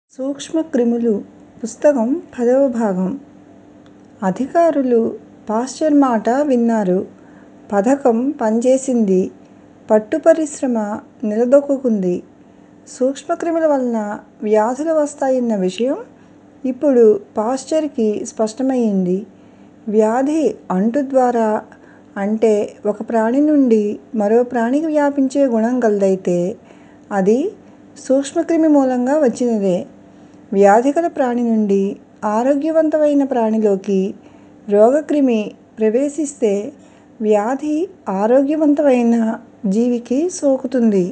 సూక్ష్మక్రిములు పుస్తకం పదవ భాగం అధికారులు పాశ్చర్ మాట విన్నారు పథకం పనిచేసింది పట్టు పరిశ్రమ నిలదొక్కుకుంది సూక్ష్మక్రిముల వలన వ్యాధులు వస్తాయన్న విషయం ఇప్పుడు పాశ్చర్కి స్పష్టమయింది వ్యాధి అంటు ద్వారా అంటే ఒక ప్రాణి నుండి మరో ప్రాణికి వ్యాపించే గుణం గలదైతే అది సూక్ష్మక్రిమి మూలంగా వచ్చినదే వ్యాధిగల ప్రాణి నుండి ఆరోగ్యవంతమైన ప్రాణిలోకి రోగక్రిమి ప్రవేశిస్తే వ్యాధి ఆరోగ్యవంతమైన జీవికి సోకుతుంది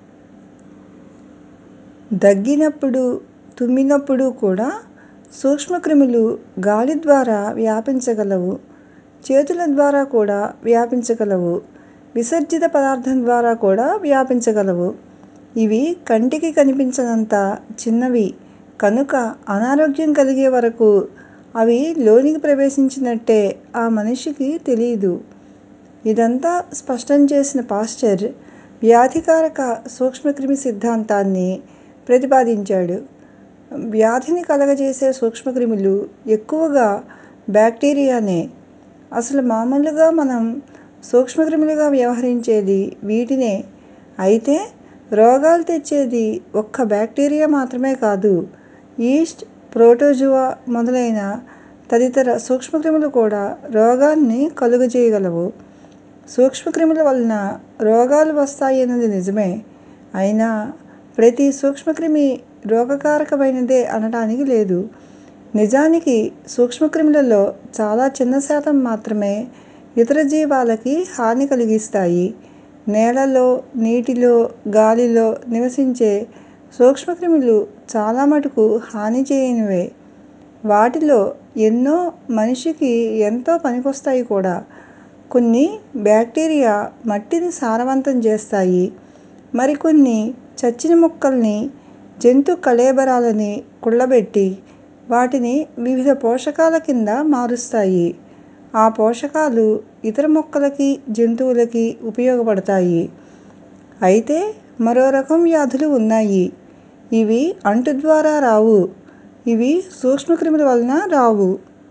దగ్గినప్పుడు తుమ్మినప్పుడు కూడా సూక్ష్మక్రిములు గాలి ద్వారా వ్యాపించగలవు చేతుల ద్వారా కూడా వ్యాపించగలవు విసర్జిత పదార్థం ద్వారా కూడా వ్యాపించగలవు ఇవి కంటికి కనిపించనంత చిన్నవి కనుక అనారోగ్యం కలిగే వరకు అవి లోనికి ప్రవేశించినట్టే ఆ మనిషికి తెలీదు ఇదంతా స్పష్టం చేసిన పాశ్చర్ వ్యాధికారక సూక్ష్మక్రిమి సిద్ధాంతాన్ని ప్రతిపాదించాడు వ్యాధిని కలగజేసే సూక్ష్మక్రిములు ఎక్కువగా బ్యాక్టీరియానే అసలు మామూలుగా మనం సూక్ష్మక్రిములుగా వ్యవహరించేది వీటినే అయితే రోగాలు తెచ్చేది ఒక్క బ్యాక్టీరియా మాత్రమే కాదు ఈస్ట్ ప్రోటోజువా మొదలైన తదితర సూక్ష్మక్రిములు కూడా రోగాన్ని కలుగజేయగలవు సూక్ష్మక్రిముల వలన రోగాలు వస్తాయన్నది నిజమే అయినా ప్రతి సూక్ష్మక్రిమి రోగకారకమైనదే అనటానికి లేదు నిజానికి సూక్ష్మక్రిములలో చాలా చిన్న శాతం మాత్రమే ఇతర జీవాలకి హాని కలిగిస్తాయి నేలలో నీటిలో గాలిలో నివసించే సూక్ష్మక్రిములు చాలా మటుకు హాని చేయనివే వాటిలో ఎన్నో మనిషికి ఎంతో పనికొస్తాయి కూడా కొన్ని బ్యాక్టీరియా మట్టిని సారవంతం చేస్తాయి మరికొన్ని చచ్చిన మొక్కల్ని జంతు కళేబరాలని కుళ్ళబెట్టి వాటిని వివిధ పోషకాల కింద మారుస్తాయి ఆ పోషకాలు ఇతర మొక్కలకి జంతువులకి ఉపయోగపడతాయి అయితే మరో రకం వ్యాధులు ఉన్నాయి ఇవి అంటు ద్వారా రావు ఇవి సూక్ష్మక్రిముల వలన రావు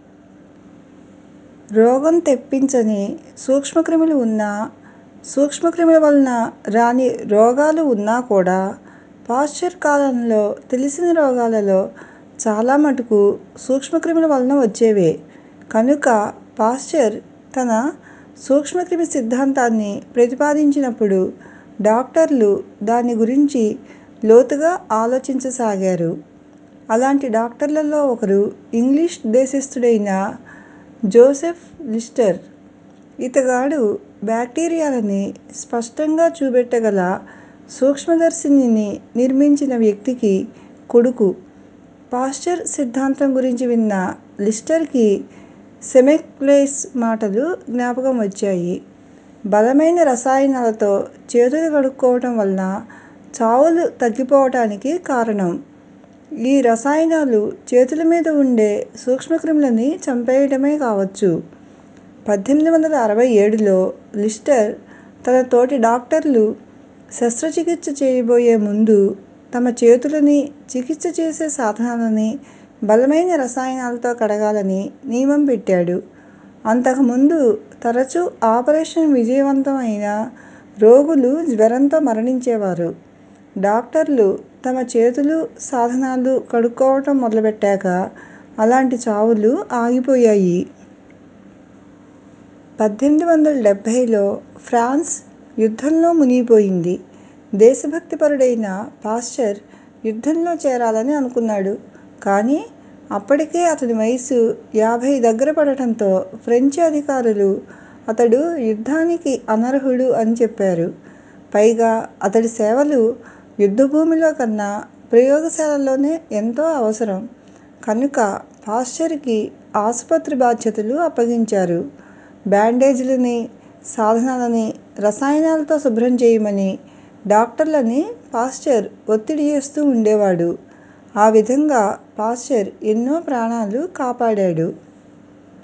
రోగం తెప్పించని సూక్ష్మక్రిములు ఉన్నా సూక్ష్మక్రిముల వలన రాని రోగాలు ఉన్నా కూడా పాశ్చర్ కాలంలో తెలిసిన రోగాలలో చాలా మటుకు సూక్ష్మక్రిముల వలన వచ్చేవే కనుక పాశ్చర్ తన సూక్ష్మక్రిమి సిద్ధాంతాన్ని ప్రతిపాదించినప్పుడు డాక్టర్లు దాని గురించి లోతుగా ఆలోచించసాగారు అలాంటి డాక్టర్లలో ఒకరు ఇంగ్లీష్ దేశస్థుడైన జోసెఫ్ లిస్టర్ ఇతగాడు బ్యాక్టీరియాలని స్పష్టంగా చూపెట్టగల సూక్ష్మదర్శినిని నిర్మించిన వ్యక్తికి కొడుకు పాశ్చర్ సిద్ధాంతం గురించి విన్న లిస్టర్కి సెమెక్వెస్ మాటలు జ్ఞాపకం వచ్చాయి బలమైన రసాయనాలతో చేతులు కడుక్కోవటం వలన చావులు తగ్గిపోవటానికి కారణం ఈ రసాయనాలు చేతుల మీద ఉండే సూక్ష్మక్రిములని చంపేయటమే కావచ్చు పద్దెనిమిది వందల అరవై ఏడులో లిస్టర్ తన తోటి డాక్టర్లు శస్త్రచికిత్స చేయబోయే ముందు తమ చేతులని చికిత్స చేసే సాధనాలని బలమైన రసాయనాలతో కడగాలని నియమం పెట్టాడు అంతకుముందు తరచూ ఆపరేషన్ విజయవంతం అయినా రోగులు జ్వరంతో మరణించేవారు డాక్టర్లు తమ చేతులు సాధనాలు కడుక్కోవటం మొదలుపెట్టాక అలాంటి చావులు ఆగిపోయాయి పద్దెనిమిది వందల డెబ్భైలో ఫ్రాన్స్ యుద్ధంలో మునిగిపోయింది దేశభక్తిపరుడైన పాశ్చర్ యుద్ధంలో చేరాలని అనుకున్నాడు కానీ అప్పటికే అతని వయసు యాభై దగ్గర పడటంతో ఫ్రెంచి అధికారులు అతడు యుద్ధానికి అనర్హుడు అని చెప్పారు పైగా అతడి సేవలు యుద్ధభూమిలో కన్నా ప్రయోగశాలలోనే ఎంతో అవసరం కనుక పాశ్చర్కి ఆసుపత్రి బాధ్యతలు అప్పగించారు బ్యాండేజీలని సాధనాలని రసాయనాలతో శుభ్రం చేయమని డాక్టర్లని పాశ్చర్ ఒత్తిడి చేస్తూ ఉండేవాడు ఆ విధంగా పాశ్చర్ ఎన్నో ప్రాణాలు కాపాడాడు